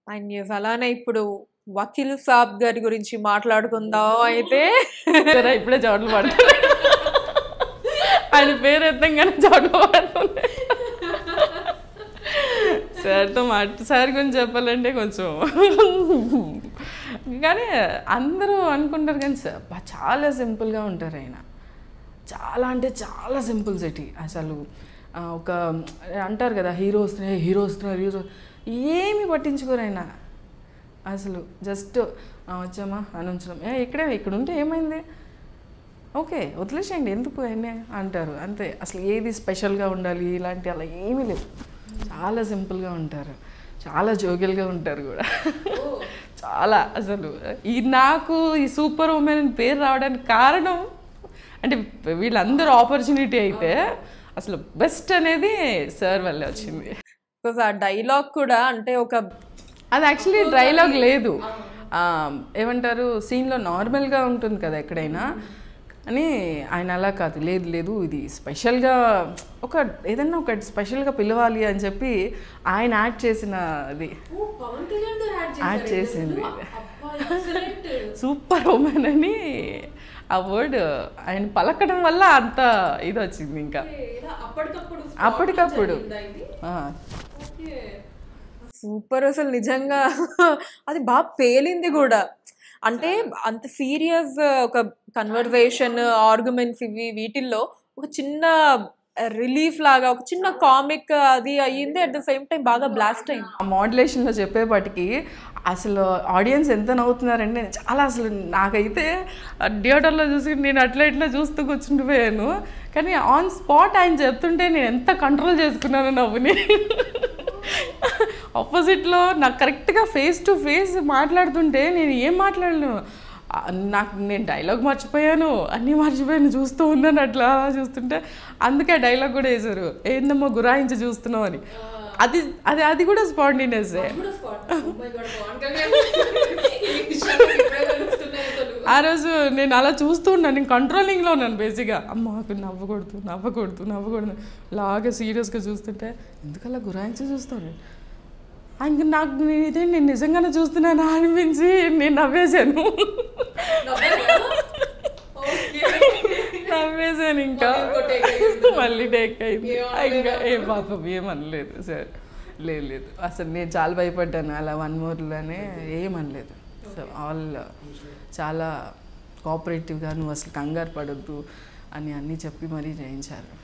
And yes, అలానే ఇప్పుడు వకీల్ సాబ్ గారి గురించి మాట్లాడుకుందాం అయితే జరా ఇప్పుడే చోట్ల పడుతుంది ఆయన పేరు ఎత్తంగానే చోట్ల పడుతుంది సార్తో మాట సార్ గురించి చెప్పాలంటే కొంచెం కానీ అందరూ అనుకుంటారు కానీ సార్ బా చాలా సింపుల్గా ఉంటారు ఆయన చాలా అంటే చాలా సింపుల్ సిటీ అసలు ఆ, ఒక అంటారు కదా హీరో వస్తున్నాయి హీరో వస్తున్నారు హీరో ఏమి పట్టించుకోరు ఆయన అసలు జస్ట్ వచ్చామా అని ఉంచడం ఏ ఇక్కడే ఇక్కడ ఉంటే ఏమైంది ఓకే వదిలేసేయండి ఎందుకు ఆయనే అంటారు అంతే అసలు ఏది స్పెషల్గా ఉండాలి ఇలాంటి అలా ఏమీ లేదు చాలా సింపుల్గా ఉంటారు చాలా జోగియల్గా ఉంటారు కూడా చాలా అసలు ఈ నాకు ఈ సూపర్ ఉమెన్ అని పేరు రావడానికి కారణం అంటే వీళ్ళందరూ ఆపర్చునిటీ అయితే అసలు బెస్ట్ అనేది సార్ వల్లే వచ్చింది బికాస్ ఆ డైలాగ్ కూడా అంటే ఒక అది యాక్చువల్లీ డైలాగ్ లేదు ఆ, ఏమంటారు సీన్లో నార్మల్గా ఉంటుంది కదా ఎక్కడైనా అని ఆయన అలా కాదు లేదు లేదు ఇది స్పెషల్గా ఒక ఏదన్నా ఒక స్పెషల్గా పిలవాలి అని చెప్పి ఆయన యాడ్ చేసిన అది యాడ్ చేసింది సూపర్ ఉమెన్ అని ఆ వర్డ్ ఆయన పలకడం వల్ల అంత ఇది వచ్చింది ఇంకా అప్పటికప్పుడు ఆ. సూపర్ అసలు నిజంగా అది బాగా పేలింది కూడా అంటే అంత సీరియస్ ఒక కన్వర్జేషన్ ఆర్గ్యుమెంట్స్ ఇవి వీటిల్లో ఒక చిన్న రిలీఫ్ లాగా ఒక చిన్న కామిక్ అది అయ్యింది అట్ ద సేమ్ టైం బాగా బ్లాస్ట్ అయింది ఆ మోడ్యులేషన్లో చెప్పేపాటికి అసలు ఆడియన్స్ ఎంత నవ్వుతున్నారంటే చాలా అసలు నాకైతే థియేటర్లో చూసి నేను అట్లా ఇట్లా చూస్తూ కూర్చుండిపోయాను కానీ ఆన్ స్పాట్ ఆయన చెప్తుంటే నేను ఎంత కంట్రోల్ చేసుకున్నాను నవ్వుని ఆపోజిట్లో నాకు కరెక్ట్గా ఫేస్ టు ఫేస్ మాట్లాడుతుంటే నేను ఏం మాట్లాడలేను ఆ, నాకు నేను డైలాగ్ మర్చిపోయాను అన్నీ మర్చిపోయాను చూస్తూ ఉన్నాను అట్లా చూస్తుంటే అందుకే డైలాగ్ కూడా వేశారు ఏందమ్మా గురాయించి చూస్తున్నావు అని అది అది అది కూడా స్పాండినెస్ ఆ రోజు నేను అలా చూస్తూ ఉన్నాను నేను కంట్రోలింగ్లో ఉన్నాను బేసిక్గా అమ్మ నవ్వకూడదు నవ్వకూడదు నవ్వకూడదు లాగా సీరియస్గా చూస్తుంటే ఎందుకలా గురాయించి చూస్తాను ఇంక నాకు నేను ఇదే నేను నిజంగానే చూస్తున్నానా అనిపించి నేను నవ్వేశాను నవ్వేశాను ఇంకా మళ్ళీ టేక్ అయింది ఇంకా ఏ పాపం ఏమనలేదు సార్ లేదు లేదు అసలు నేను చాలా భయపడ్డాను అలా వన్ మోర్లోనే ఏమనలేదు సో ఆల్ చాలా కోఆపరేటివ్గా నువ్వు అసలు కంగారు పడొద్దు అని అన్నీ చెప్పి మరీ చేయించారు